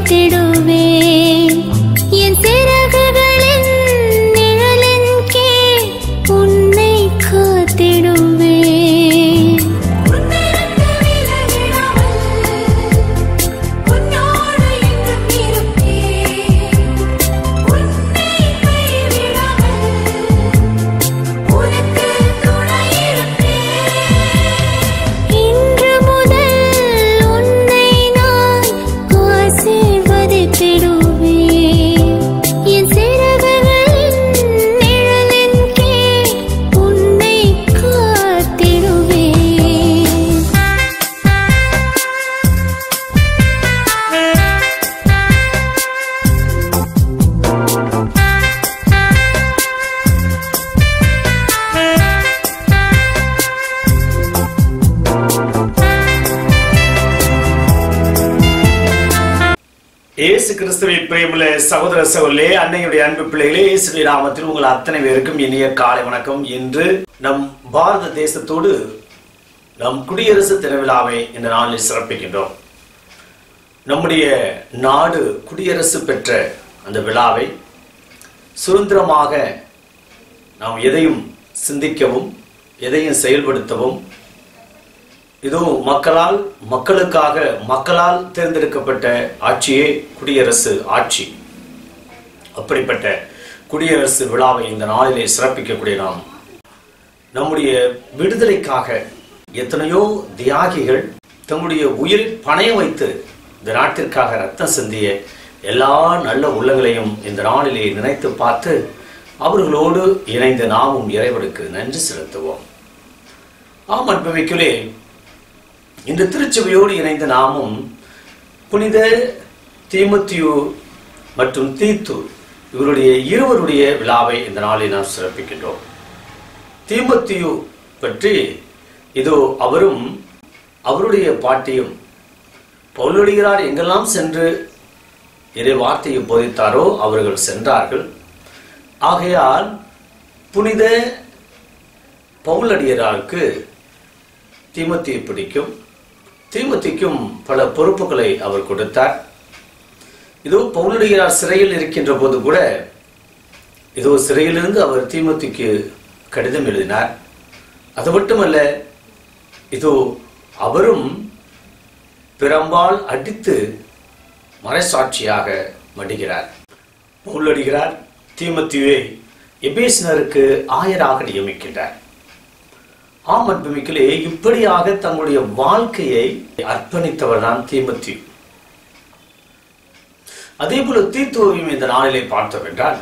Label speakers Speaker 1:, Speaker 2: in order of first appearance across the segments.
Speaker 1: வதித்திடுவேன் என் சிறகுகளின் நிழலின் கீழ் உன்னை காத்திடுவேன்
Speaker 2: உன்னிடத்து விலகிடாமல் உன்னோடு என்றும் இருப்பேன் உன்னை கைவிடாமல் உனக்கு துணை இருப்பேன்
Speaker 1: இன்று முதல் உன்னை நான் ஆசீர்வதித்திடுவேன் என் சிறகுகளின் நிழலின் கீழ் உன்னை காத்திடுவேன்
Speaker 3: இயேசு கிறிஸ்துவின் பிரியமுள்ள சகோதர சகோதரே அன்னையுடைய அன்பு பிள்ளைகளே இயேசுவின் நாமத்தில் உங்கள் அத்தனை பேருக்கும் இனிய காலை வணக்கம் இன்று நம் பாரத தேசத்தோடு நம் குடியரசு திருவிழாவை இந்த நாளில் சிறப்பிக்கின்றோம் நம்முடைய நாடு குடியரசு பெற்ற அந்த விழாவை சுதந்திரமாக நாம் எதையும் சிந்திக்கவும் எதையும் செயல்படுத்தவும் இதோ மக்களால் மக்களுக்காக மக்களால் தேர்ந்தெடுக்கப்பட்ட ஆட்சியே குடியரசு ஆட்சி அப்படிப்பட்ட குடியரசு விழாவை இந்த நாளிலே சிறப்பிக்கக்கூடிய நாம் நம்முடைய விடுதலைக்காக எத்தனையோ தியாகிகள் தங்களுடைய உயிரை பணயம் வைத்து இந்த நாட்டிற்காக ரத்தம் சிந்திய எல்லா நல்ல உள்ளங்களையும் இந்த நாளிலே நினைத்து பார்த்து அவர்களோடு இணைந்து நாமும் இறைவனுக்கு நன்றி செலுத்துவோம் ஆம் அன்புமிக்குலே இந்த திருச்சபையோடு இணைந்த நாமும் புனித தீமத்தியு மற்றும் தீத்து இவருடைய இருவருடைய விழாவை இந்த நாளில் நாம் சிறப்பிக்கின்றோம் தீமத்தியு பற்றி இதோ அவரும் அவருடைய பாட்டியும் பவுலடிகிறார் எங்கெல்லாம் சென்று இறை வார்த்தையை போதித்தாரோ அவர்கள் சென்றார்கள் ஆகையால் புனித பவுலடியராருக்கு தீமத்தியை பிடிக்கும் தீமத்திக்கும் பல பொறுப்புகளை அவர் கொடுத்தார் இதோ பவுலடியார் சிறையில் இருக்கின்ற போது கூட இதோ சிறையிலிருந்து அவர் தீமத்திக்கு கடிதம் எழுதினார் அது மட்டுமல்ல இதோ அவரும் பிறம்பால் அடித்து மறைசாட்சியாக மடிகிறார் பவுலடிகிறார் தீமத்தியை எபேசினருக்கு ஆயராக நியமிக்கின்றார் ஆம் அன்புமிக்கலே இப்படியாக தங்களுடைய வாழ்க்கையை அர்ப்பணித்தவர் தான் தீமத்தி அதே போல தீர்த்துவையும் இந்த நாளிலே பார்த்தோம் என்றால்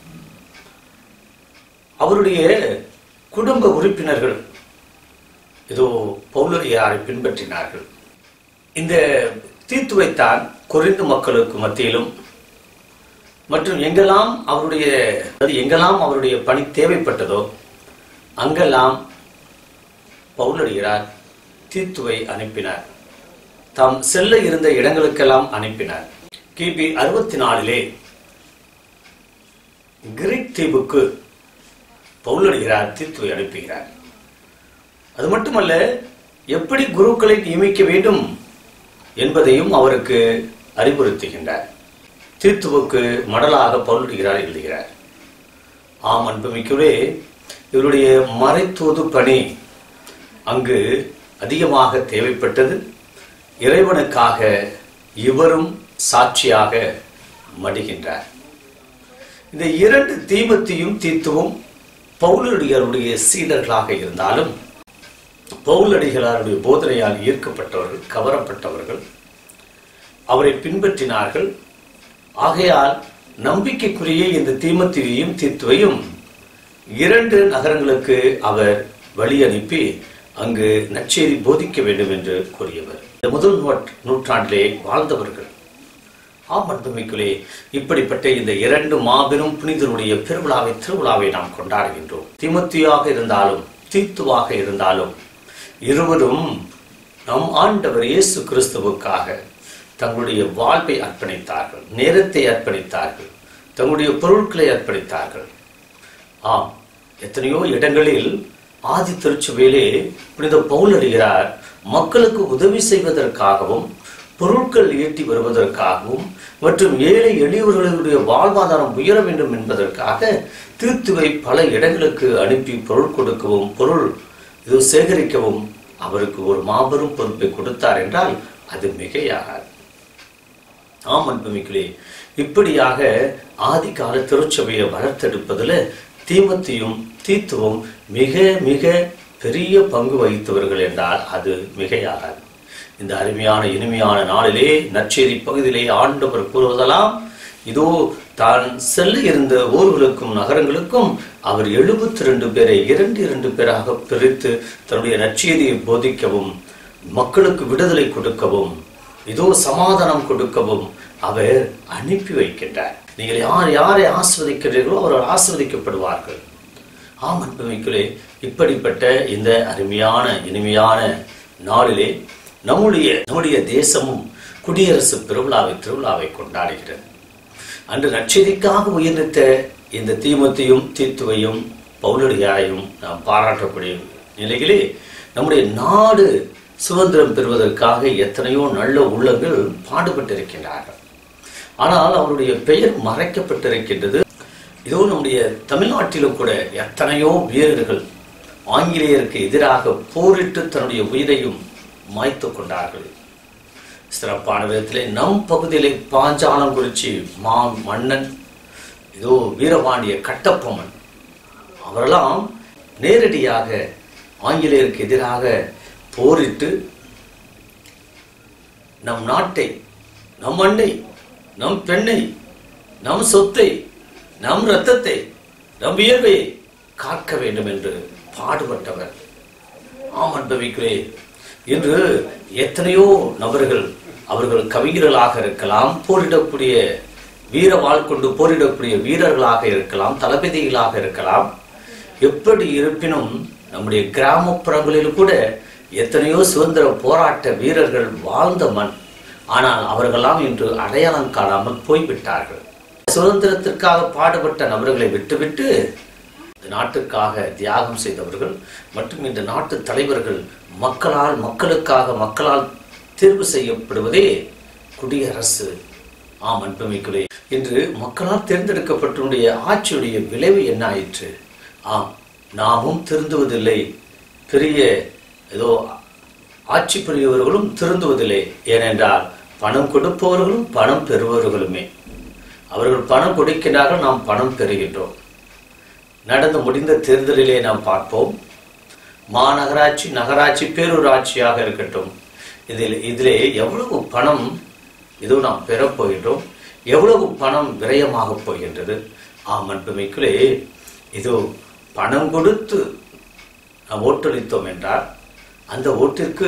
Speaker 3: அவருடைய குடும்ப உறுப்பினர்கள் இதோ பௌலரியாரை பின்பற்றினார்கள் இந்த தீர்த்துவைத்தான் கொரிந்து மக்களுக்கு மத்தியிலும் மற்றும் எங்கெல்லாம் அவருடைய அது எங்கெல்லாம் அவருடைய பணி தேவைப்பட்டதோ அங்கெல்லாம் பவுலடிகிறார் தீத்துவை அனுப்பினார் தாம் செல்ல இருந்த இடங்களுக்கெல்லாம் அனுப்பினார் கிபி அறுபத்தி நாலிலே கிரீக் தீவுக்கு பவுலடிகிறார் தீத்துவை அனுப்புகிறார் அது மட்டுமல்ல எப்படி குருக்களை நியமிக்க வேண்டும் என்பதையும் அவருக்கு அறிவுறுத்துகின்றார் தீத்துவுக்கு மடலாக பவுலடிகிறார் எழுதுகிறார் ஆம் அன்புமிக்கவே இவருடைய மறைத்தூது பணி அங்கு அதிகமாக தேவைப்பட்டது இறைவனுக்காக இவரும் சாட்சியாக மடிகின்றார் இந்த இரண்டு தீபத்தையும் தீத்துவும் பவுலடிகளுடைய சீடர்களாக இருந்தாலும் பவுலடிகளாருடைய போதனையால் ஈர்க்கப்பட்டவர்கள் கவரப்பட்டவர்கள் அவரை பின்பற்றினார்கள் ஆகையால் நம்பிக்கைக்குரிய இந்த தீமத்தியையும் தீத்துவையும் இரண்டு நகரங்களுக்கு அவர் வழி அனுப்பி அங்கு நற்செய்தி போதிக்க வேண்டும் என்று கூறியவர் இந்த முதல் நூற்- நூற்றாண்டிலே வாழ்ந்தவர்கள் ஆம் அன்புமிக்குள்ளே இப்படிப்பட்ட இந்த இரண்டு மாபெரும் புனிதருடைய பெருவிழாவை திருவிழாவை நாம் கொண்டாடுகின்றோம் திமுத்தியாக இருந்தாலும் தீத்துவாக இருந்தாலும் இருவரும் நம் ஆண்டவர் இயேசு கிறிஸ்துவுக்காக தங்களுடைய வாழ்வை அர்ப்பணித்தார்கள் நேரத்தை அர்ப்பணித்தார்கள் தங்களுடைய பொருட்களை அர்ப்பணித்தார்கள் ஆம் எத்தனையோ இடங்களில் ஆதி திருச்சுவையிலே புனித பவுல் அடிகிறார் மக்களுக்கு உதவி செய்வதற்காகவும் பொருட்கள் ஈட்டி வருவதற்காகவும் மற்றும் ஏழை எளியவர்களுடைய வாழ்வாதாரம் உயர வேண்டும் என்பதற்காக தீர்த்துவை பல இடங்களுக்கு அனுப்பி பொருள் கொடுக்கவும் பொருள் இது சேகரிக்கவும் அவருக்கு ஒரு மாபெரும் பொறுப்பை கொடுத்தார் என்றால் அது மிகையாகாது ஆம் அன்புமிகளே இப்படியாக ஆதிகால திருச்சபையை வளர்த்தெடுப்பதில் தீமத்தையும் தீத்துவும் மிக மிக பெரிய பங்கு வகித்தவர்கள் என்றால் அது மிகையாகாது இந்த அருமையான இனிமையான நாளிலே நற்செய்தி பகுதியிலே ஆண்டவர் கூறுவதெல்லாம் இதோ தான் செல்ல இருந்த ஊர்களுக்கும் நகரங்களுக்கும் அவர் எழுபத்தி ரெண்டு பேரை இரண்டு இரண்டு பேராக பிரித்து தன்னுடைய நற்செய்தியை போதிக்கவும் மக்களுக்கு விடுதலை கொடுக்கவும் இதோ சமாதானம் கொடுக்கவும் அவர் அனுப்பி வைக்கின்றார் நீங்கள் யார் யாரை ஆஸ்வதிக்கிறீர்களோ அவர்கள் ஆஸ்வதிக்கப்படுவார்கள் ஆம் அன்புமிகளே இப்படிப்பட்ட இந்த அருமையான இனிமையான நாளிலே நம்முடைய நம்முடைய தேசமும் குடியரசு பெருவிழாவை திருவிழாவை கொண்டாடுகிறது அன்று நற்செய்திக்காக உயிர்நீத்த இந்த தீமத்தையும் தீத்துவையும் பவுலடியாரையும் நாம் பாராட்டக்கூடிய நிலையிலே நம்முடைய நாடு சுதந்திரம் பெறுவதற்காக எத்தனையோ நல்ல உள்ளங்கள் பாடுபட்டிருக்கின்றார்கள் ஆனால் அவருடைய பெயர் மறைக்கப்பட்டிருக்கின்றது இதோ நம்முடைய தமிழ்நாட்டிலும் கூட எத்தனையோ வீரர்கள் ஆங்கிலேயருக்கு எதிராக போரிட்டு தன்னுடைய உயிரையும் மாய்த்து கொண்டார்கள் சிறப்பான விதத்திலே நம் பகுதியிலே பாஞ்சாலங்குறிச்சி மா மன்னன் இதோ வீரபாண்டிய கட்டபொம்மன் அவரெல்லாம் நேரடியாக ஆங்கிலேயருக்கு எதிராக போரிட்டு நம் நாட்டை நம் மண்ணை நம் பெண்ணை நம் சொத்தை நம் இரத்தத்தை நம் வியர்வையை காக்க வேண்டும் என்று பாடுபட்டவர் ஆம் அன்பவிக்கிறே இன்று எத்தனையோ நபர்கள் அவர்கள் கவிஞர்களாக இருக்கலாம் போரிடக்கூடிய வீர வாழ் கொண்டு போரிடக்கூடிய வீரர்களாக இருக்கலாம் தளபதிகளாக இருக்கலாம் எப்படி இருப்பினும் நம்முடைய கிராமப்புறங்களில் கூட எத்தனையோ சுதந்திர போராட்ட வீரர்கள் வாழ்ந்த மண் ஆனால் அவர்களெல்லாம் இன்று அடையாளம் காணாமல் போய்விட்டார்கள் சுதந்திரத்திற்காக பாடுபட்ட நபர்களை விட்டுவிட்டு இந்த நாட்டுக்காக தியாகம் செய்தவர்கள் மற்றும் இந்த நாட்டு தலைவர்கள் மக்களால் மக்களுக்காக மக்களால் தேர்வு செய்யப்படுவதே குடியரசு ஆம் அன்புமிக்குலே இன்று மக்களால் தேர்ந்தெடுக்கப்பட்டனுடைய ஆட்சியுடைய விளைவு என்ன ஆயிற்று ஆம் நாமும் திருந்துவதில்லை பெரிய ஏதோ ஆட்சி புரியவர்களும் திருந்துவதில்லை ஏனென்றால் பணம் கொடுப்பவர்களும் பணம் பெறுபவர்களுமே அவர்கள் பணம் கொடுக்கிறார்கள் நாம் பணம் பெறுகின்றோம் நடந்து முடிந்த தேர்தலிலே நாம் பார்ப்போம் மாநகராட்சி நகராட்சி பேரூராட்சியாக இருக்கட்டும் இதில் இதிலே எவ்வளவு பணம் இதோ நாம் பெறப் போகின்றோம் எவ்வளவு பணம் விரயமாக போகின்றது ஆம் அன்புமிக்குள்ளே இதோ பணம் கொடுத்து நாம் ஓட்டளித்தோம் என்றால் அந்த ஓட்டிற்கு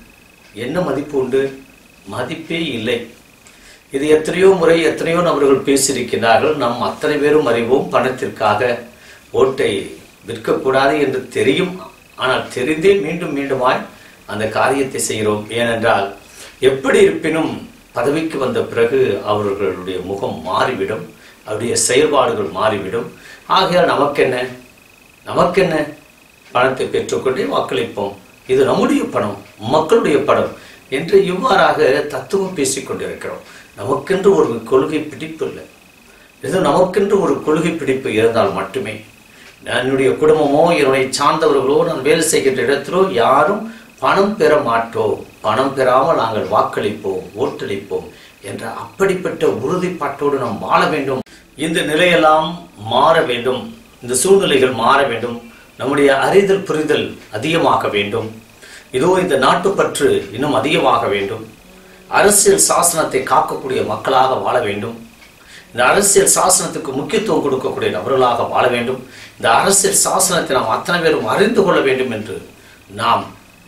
Speaker 3: என்ன மதிப்பு உண்டு மதிப்பே இல்லை இது எத்தனையோ முறை எத்தனையோ நபர்கள் பேசியிருக்கிறார்கள் நாம் அத்தனை பேரும் அறிவோம் பணத்திற்காக ஓட்டை விற்கக்கூடாது என்று தெரியும் ஆனால் தெரிந்தே மீண்டும் மீண்டுமாய் அந்த காரியத்தை செய்கிறோம் ஏனென்றால் எப்படி இருப்பினும் பதவிக்கு வந்த பிறகு அவர்களுடைய முகம் மாறிவிடும் அவருடைய செயல்பாடுகள் மாறிவிடும் ஆகையால் நமக்கென்ன நமக்கென்ன பணத்தை பெற்றுக்கொண்டே வாக்களிப்போம் இது நம்முடைய பணம் மக்களுடைய பணம் என்று இவ்வாறாக தத்துவம் பேசிக் கொண்டிருக்கிறோம் நமக்கென்று ஒரு கொள்கை பிடிப்பு இல்லை இது நமக்கென்று ஒரு கொள்கை பிடிப்பு இருந்தால் மட்டுமே என்னுடைய குடும்பமோ என்னுடைய சார்ந்தவர்களோ நான் வேலை செய்கின்ற இடத்திலோ யாரும் பணம் பெற மாட்டோம் பணம் பெறாமல் நாங்கள் வாக்களிப்போம் ஓட்டளிப்போம் என்ற அப்படிப்பட்ட உறுதிப்பாட்டோடு நாம் வாழ வேண்டும் இந்த நிலையெல்லாம் மாற வேண்டும் இந்த சூழ்நிலைகள் மாற வேண்டும் நம்முடைய அறிதல் புரிதல் அதிகமாக வேண்டும் இதோ இந்த நாட்டுப்பற்று இன்னும் அதிகமாக வேண்டும் அரசியல் சாசனத்தை காக்கக்கூடிய மக்களாக வாழ வேண்டும் இந்த அரசியல் சாசனத்துக்கு முக்கியத்துவம் கொடுக்கக்கூடிய நபர்களாக வாழ வேண்டும் இந்த அரசியல் சாசனத்தை நாம் அத்தனை பேரும் அறிந்து கொள்ள வேண்டும் என்று நாம்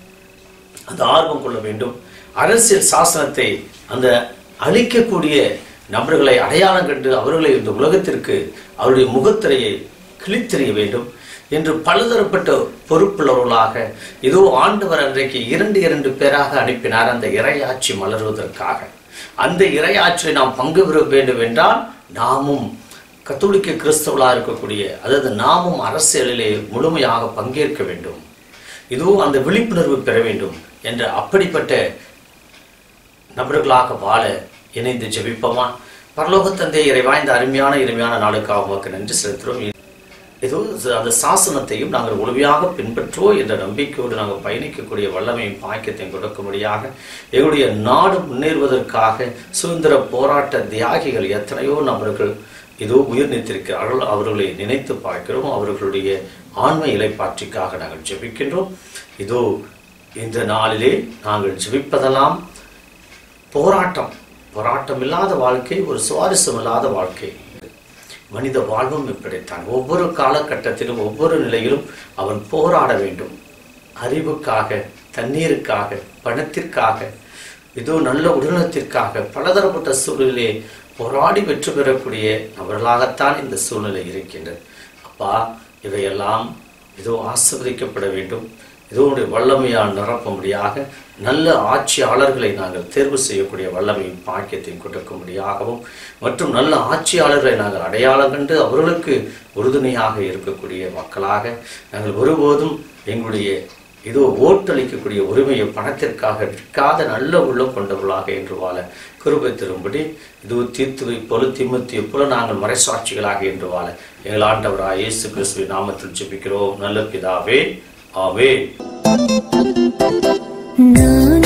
Speaker 3: அந்த ஆர்வம் கொள்ள வேண்டும் அரசியல் சாசனத்தை அந்த அழிக்கக்கூடிய நபர்களை அடையாளம் கண்டு அவர்களை இந்த உலகத்திற்கு அவருடைய முகத்திரையை கிழித்தெறிய வேண்டும் என்று பலதரப்பட்ட பொறுப்புள்ளவர்களாக இதோ ஆண்டவர் அன்றைக்கு இரண்டு இரண்டு பேராக அனுப்பினார் அந்த இறையாட்சி மலர்வதற்காக அந்த இறையாட்சியை நாம் பங்கு பெற வேண்டும் என்றால் நாமும் கத்தோலிக்க கிறிஸ்தவர்களாக இருக்கக்கூடிய அதாவது நாமும் அரசியலிலே முழுமையாக பங்கேற்க வேண்டும் இதோ அந்த விழிப்புணர்வு பெற வேண்டும் என்ற அப்படிப்பட்ட நபர்களாக வாழ இணைந்து ஜெபிப்போமா பரலோக தந்தை இறைவா இந்த அருமையான இனிமையான நாளுக்காக உமக்கு நன்றி செலுத்துகிறோம் ஏதோ அந்த சாசனத்தையும் நாங்கள் முழுமையாக பின்பற்றுவோம் என்ற நம்பிக்கையோடு நாங்கள் பயணிக்கக்கூடிய வல்லமையும் பாக்கியத்தையும் கொடுக்கும்படியாக எங்களுடைய நாடு முன்னேறுவதற்காக சுதந்திர போராட்ட தியாகிகள் எத்தனையோ நபர்கள் இதோ உயிர் நீத்திருக்கிறார்கள் அவர்களை நினைத்து பார்க்கிறோம் அவர்களுடைய ஆண்மை இலைப்பாற்றிக்காக நாங்கள் ஜெபிக்கின்றோம் இதோ இந்த நாளிலே நாங்கள் ஜெபிப்பதெல்லாம் போராட்டம் போராட்டம் இல்லாத வாழ்க்கை ஒரு சுவாரஸ்யம் இல்லாத வாழ்க்கை மனித வாழ்வும் இப்படித்தான் ஒவ்வொரு காலகட்டத்திலும் ஒவ்வொரு நிலையிலும் அவன் போராட வேண்டும் அறிவுக்காக தண்ணீருக்காக பணத்திற்காக இதோ நல்ல உடல்நலத்திற்காக பலதரப்பட்ட சூழ்நிலையை போராடி வெற்றி பெறக்கூடிய நபர்களாகத்தான் இந்த சூழ்நிலை இருக்கின்றது அப்பா இவையெல்லாம் இதோ ஆசிர்வதிக்கப்பட வேண்டும் இதோடைய வல்லமையால் நிரப்பும்படியாக நல்ல ஆட்சியாளர்களை நாங்கள் தேர்வு செய்யக்கூடிய வல்லமையும் பாக்கியத்தையும் கொடுக்கும்படியாகவும் மற்றும் நல்ல ஆட்சியாளர்களை நாங்கள் அடையாளம் கண்டு அவர்களுக்கு உறுதுணையாக இருக்கக்கூடிய மக்களாக நாங்கள் ஒருபோதும் எங்களுடைய இதோ ஓட்டளிக்கக்கூடிய உரிமையை பணத்திற்காக விற்காத நல்ல உள்ளம் கொண்டவர்களாக என்று வாழ கிருபை தரும்படி இது தீர்த்துவை போல திமுத்தியை போல நாங்கள் மறைசாட்சிகளாக என்று வாழ எங்கள் ஆண்டவராக இயேசு கிறிஸ்துவின் நாமத்தில் ஜெபிக்கிறோம் நல்ல பிதாவே ஆவே
Speaker 1: நான்